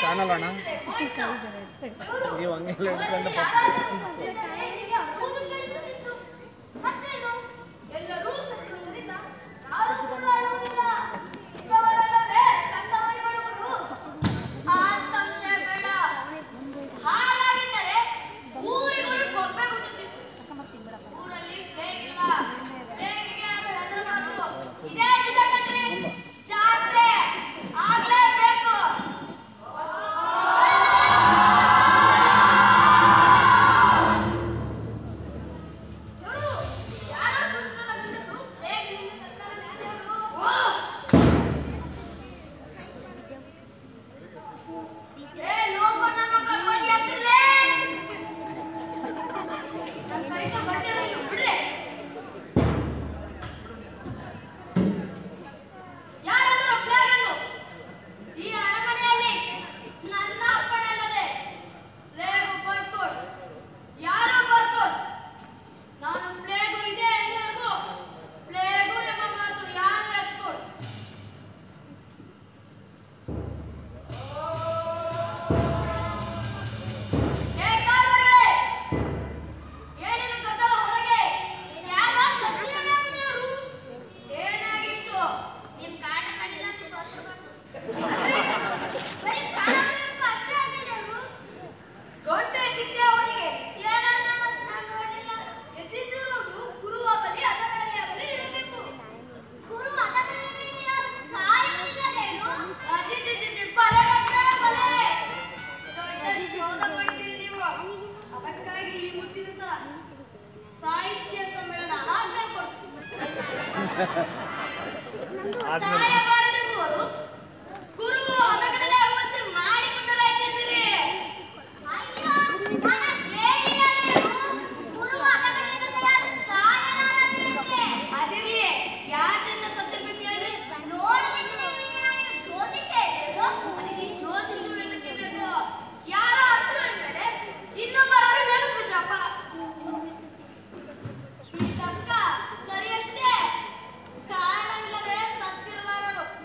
ಕಾಣಲ್ಲ ಅಣ್ಣ ನೀವು ಹಂಗೆಲ್ಲ ಹಿಡ್ಕೊಂಡು ಬರ್ತೀರಿ. ಎಲ್ಲರೂ ಸತ್ತುವುದರಿಂದ ಯಾರೂ ಕೂಡ ಅಳುವುದಿಲ್ಲ. ಇಂಥವರಲ್ಲವೇ ಸಂಧಾವನೆ ಮಾಡುವುದು. ಆ ಸಂಶಯ ಬೇಡ. ಹಾಗಾಗಿದ್ದರೆ ಊರಿಗೊಂದು ಗೊಂಬೆ ಹುಟ್ಟುತ್ತಿತ್ತು. ಊರಲ್ಲಿ ಪ್ಲೇಗ್ ಇಲ್ಲ. ಪ್ಲೇಗಿಗೆ ಯಾರು ಹೆದರಬಾರದು. ಇದೇ ನಿಜ ಕಣ್ರೀ. ಜಾತ್ರೆ ಆಗ್ಲೇಬೇಕು. ಇವ್ರು ಯಾರೋ ಶೂದ್ರನ ಗಂಡಸು ಪ್ಲೇಗಿನಿಂದ ಸತ್ತವರನ್ನ ಯಾರ್ಯಾರು? ಏ ಲೋಕ ನನ್ನ ಮಕ್ಕಳ ಬದಿ ಹತ್ತಿರಲೇ. ನನ್ನ ಕೈಗೆ ಬಟ್ಟೆಲ್ಲ ಇನ್ನು ಬಿಡ್ರೆ. ಯಾರಾದರೂ ಪ್ಲೇಗ್ ಎಂದು ಈ ಅರಮನೆಯಲ್ಲಿ ನನ್ನ ಅಪ್ಪಣೆ ಅಲ್ಲದೆ ಪ್ಲೇಗು ಬರ್ಕೋಡ್ ಯಾರೋ ಬರ್ಕೋಡ್ ನಾನು ಪ್ಲೇಗು ಇದೆ ಎನ್ನುವರೆಗೂ ಪ್ಲೇಗು ಎಂಬ ಮಾತು ಯಾರು ಎತ್ಕೊಡ್ ಏ ಕಾಲ್ವರ್ಗಳೇ! ಏನಿದು ಗದ್ದಲ ಹೊರಗೆ? ಯಾರೋ ಸತ್ತಿರಬೇಕಂದ್ರು. ಏನಾಗಿತ್ತು ನಿಮ್ ಕಾಟ ಕಡಿಲ ಅಂತ ಸೋತ್ರು ಬಂತು. ಬರೀ ಪ್ರಾಣ ಹೋಗ್ಬೇಕು ಅಷ್ಟೇ ಅಂದಿದ್ರು. ಗಂಟೆ ಬಿದ್ದೆ ಅವನಿಗೆ ಏನಾದ ನಾನು ನೋಡಿಲ್ಲ ಎದ್ದಿದ್ದಿರುವುದು ಗುರುವಾಗಲಿ ಅದಗಳಲ್ಲಿ ಆಗಲಿ ಇರಬೇಕು ಗುರು ಅದಗಳಲ್ಲಿ ಯಾರು ಸಾಯುವುದಿಲ್ಲವೇನು ಅಜಿ ಜಿ ಜಿ ಜಿ ಬಲೆ ಡಾಕ್ಟ್ರೇ, ಬಲೆ ದೊಡ್ಡ ಶೋಧ ಮಾಡಿದ್ದೀರಿ ನೀವು ಅದಕ್ಕಾಗಿ ಈ ಮುದ್ದಿನ ಸಲ ಸಾಹಿತ್ಯ ಸಮ್ಮೇಳನ ಆಜ್ಞೆ ಆದ್ಮೇಲೆ ಸಾಯಬಾರದೆಂಬುವರು ಗುರು ಹದಗಡಲೆ ಆಗುವಂತೆ ಮಾಡಿಕೊಂಡರಾಯ್ತೆಂದಿರಿ ಅಯ್ಯೋ ನನ್ನ ಕೇಳಿಯದೇನು ಗುರು ಹದಗಡಲೆಗಳಿಂದ ಯಾರು ಸಾಯಲಾರದಂತೆ ಅದಿರ್ಲಿ ಯಾರಿಂದ ಸತ್ತಿರ್ಬೇಕು ಹೇಳ್ರಿ ನೋಡದಿಕ್ಕೆ ನಿಮಗೆ ನಾನು ಜ್ಯೋತಿಷ್ಯ ಇದೆ ಅದಕ್ಕೆ ಜ್ಯೋತಿಷ್ಯ ವೇದಕ್ಕೆ ಬೇಕು ಯಾರೋ ಹತ್ರ ಅಂದ್ಮೇಲೆ ಇನ್ನೊಬ್ಬರವರು ಮೇಲೆ ಬಿದ್ರಪ್ಪ ಈ ತರ್ಕ ಸರಿಯಷ್ಟೇ ಕಾರಣವಿಲ್ಲದೆ ಸತ್ತಿರಲಾರರು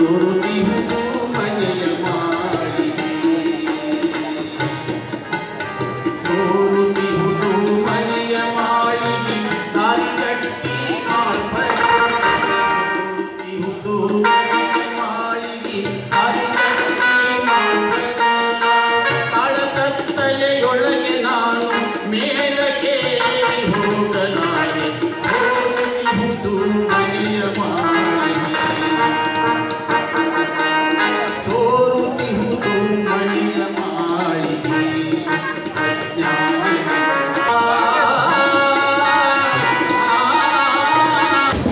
ಸುರುತಿಹುದು ಮನೆಯ ಮಾಳಿಗೆ ಸೋರುತಿಹುದು ಮನೆಯ ಮಾಳಿಗೆ ದಾರಿ ಕಟ್ಟಿ ಮಾರ್ಪಡ ಸೋರುತಿಹುದು ಮನೆಯ ಮಾಳಿಗೆ ದಾರಿ ಕಟ್ಟಿ ಮಾರ್ಪಡ ಕಾಳಕತ್ತಲೆಯೊಳಗೆ ನಾನು ಮೇಲಕ್ಕೆ ಹೋಗಲಾರೆ ಸೋರುತಿಹುದು ಮನೆಯ ಮಾಳಿಗೆ ಸೋರುತಿಹುದು ಮನೆಯ ಮಾಳಿಗೆ ಅಜ್ಞಾನದ ಆ, ಆ, ಆ.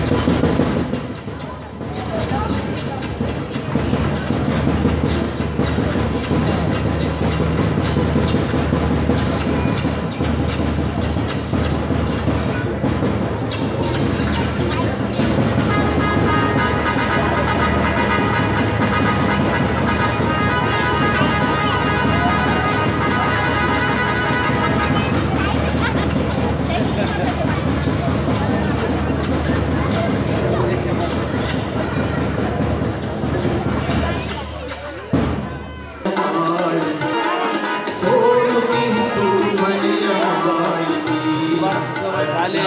ಸೋರುತಿಹುದು ಮನೆಯ ಮಾಳಿಗೆ ಖಾಲಿ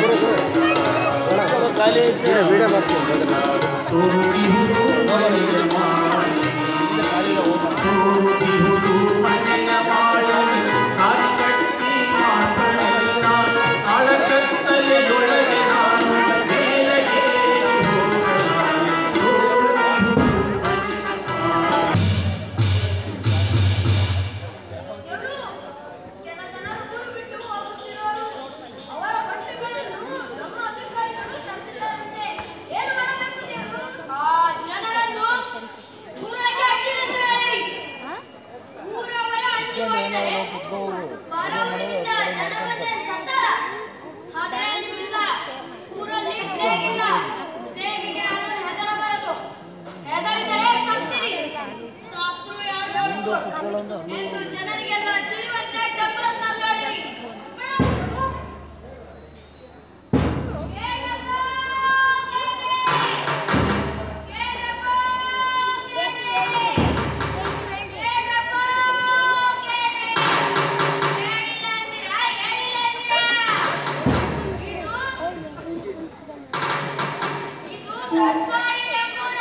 ಖಾಲಿ ಐತೆ ವಿಡಿಯೋ ಮಾಡ್ತೀನಿ ಸೋರುತಿಹುದು ಮನೆಯ ಮಾಳಿಗೆ ಸೋರುತಿಹುದು ಮನೆಯ ಮಾಳಿಗೆ ದಾರಿ ಕಟ್ಟಿ ಮಾತನೆಲ್ಲ ಆಳಕತ್ತಲೆಯೊಳಗೆ ನಾನು ಮೇಲಕ್ಕೆ ಹೋಗಲಾರೆ. ಸೋರುತಿಹುದು ದೇವ್ರು, ಕೆಲ ಜನರು ಊರು ಬಿಟ್ಟು ಹೋಗುತ್ತಿರೋರು ಅವರ ಬಟ್ಟೆಗಳನ್ನು ನಮ್ಮ ಅಧಿಕಾರಿಗಳು ತರ್ತಿದ್ದಾರಂತೆ ಏನು ಮಾಡಬೇಕು ದೇವರು ಆ ಜನರನ್ನು ಊರೊಳಗೆ ಅಡ್ಡಿನೆಂದು ಹೇಳಿರಿ ಊರವರ ಅಡ್ಡಿ ಮಾಡಿದರೆ ಬರವಣಿಗಿಂದ ಜನ ಬಂದ ಸಂತಾರ ಅದೇನು ಇಲ್ಲ ಊರಲ್ಲಿ ಪ್ಲೇಗ್ ಇಲ್ಲ ಪ್ಲೇಗಿಗೆ ಯಾರು ಹೆದರಬಾರದು ಹೆದರಿದರೆ ಸತ್ತಿರಿ ಸತ್ರು ಯಾರು ಹೇಳ್ಬೋದು ಎಂದು ಜನರಿಗೆಲ್ಲ ತಿಳಿಯುವಂತೆ ಡಂಬರ ಸಾಲು ಹೇಳಿರಿ ಇದು ಸರ್ಕಾರಿ ಡಂಬರ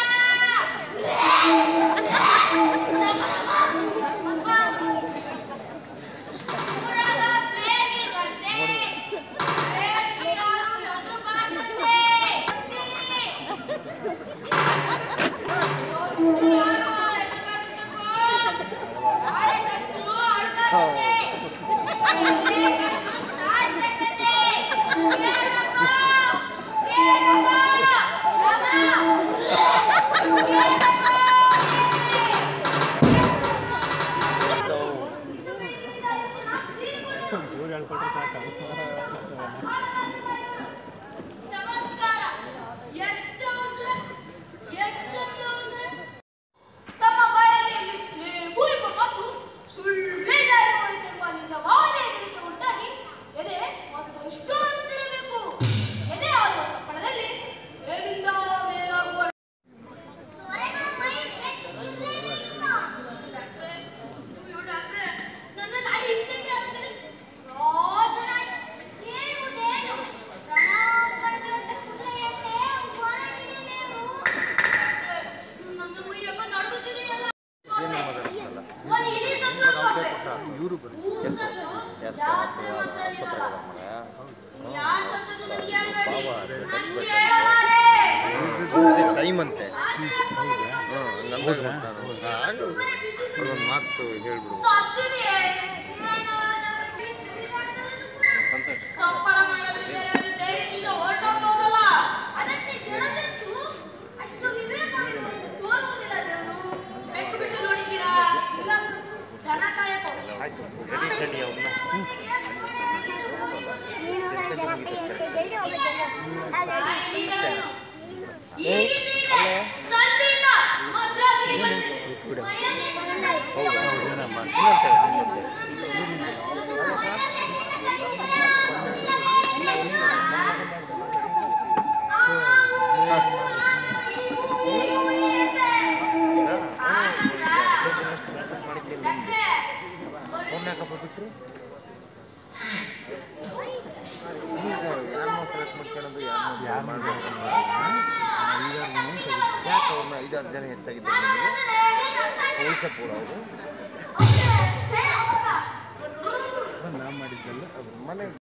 ಚಮತ್ಕಾರ ಎಷ್ಟು ಅವಸರ ಎಷ್ಟೊಂದು ಅವಸರ ತಮ್ಮ ಬಾಯಲ್ಲಿ ಮೇವು ಎಂಬ ಮಾತು ಸುಳ್ಳೇ ಜಾರಿವಾಯಿತೆಂಬ ನಿಜವಾದ ಹೆದರಿಕೆ ಉಂಟಾಗಿ ಎದೆ ಮತ್ತಷ್ಟು ಅಂತಿರಬೇಕು ಎದೆ ಆಗುವ ಸಪ್ಪಳದಲ್ಲಿ ಮೇಲಿಂದ ಮೇಲಾಗುವ ಅಯ್ಯೋ ಡಾಕ್ಟ್ರೆ, ನನ್ನ ನಾಡಿ ಇಷ್ಟಕ್ಕೆ ಆಗ್ತದೆ. ರಾಜನಾಡಿ, ಹೇಳುವುದೇನು? ರಣಾಂಗಣದೊಡ್ಡ ಕುದುರೆಯಂತೆ ಹೊರಟಿದೆಯೇನು? ಡಾಕ್ಟ್ರೆ, ಇವ್ನು ನನ್ನ ಮೈಯೆಲ್ಲ ನಡುಗುತ್ತಿದೆಯಲ್ಲ. ಒಂದು ಇಲಿ ಸತ್ರು ಡಾಕ್ಟ್ರೆ. ಊರು ಸತ್ರು, ಜಾತ್ರೆ ಮಾತ್ರ ನಿಲ್ಲಲ್ಲ. ಯಾರ್ ಸತ್ತದ್ದು ನನಗೆ ಹೇಳ್ಬೇಡಿ. ನನ್ಗೆ ಹೇಳಲಾರೆ. ಟೈಮ್ ಅಂತೆ ಒಂದು ಮಾತು ಹೇಳ್ಬಿಡು ಸತ್ತಿದೆಯೇ? ಸಪ್ಪಳ ಮಾಡೋದ್ರಿಂದ ಅದು ಧೈರ್ಯದಿಂದ ಹೊರಟೋಗ್ಬೋದಲ್ಲ. ಅದಕ್ಕೆ ಜನಜಂತು ಅಷ್ಟು ವಿವೇಕವಂತರು ತೋರುವುದಿಲ್ಲ ದೇವರು. ಬೆಕ್ಕು ಬಿಟ್ಟು ನೋಡಿದ್ದೀರಾ? ಇಲ್ಲ, ದನ ಕಾಯಕ್ಕೆ ಇಲಿಗಳನ್ನು ಈಗಿದ್ದೀರಿ. ಸಂಧಿಯಿಂದ ಮದ್ರಾಸಿಗೆ ಬಂದಿರಿ. ಆ ಯಾಕೆ ಅವ್ರನ್ನ ಐದಾರು ಜನ ಹೆಚ್ಚಾಗಿದ್ದಾರೆ ನಿಮಗೆ ಉಳಿಸಪ್ಪೂಡ ಅವರು ಓಕೆ ಮನೆ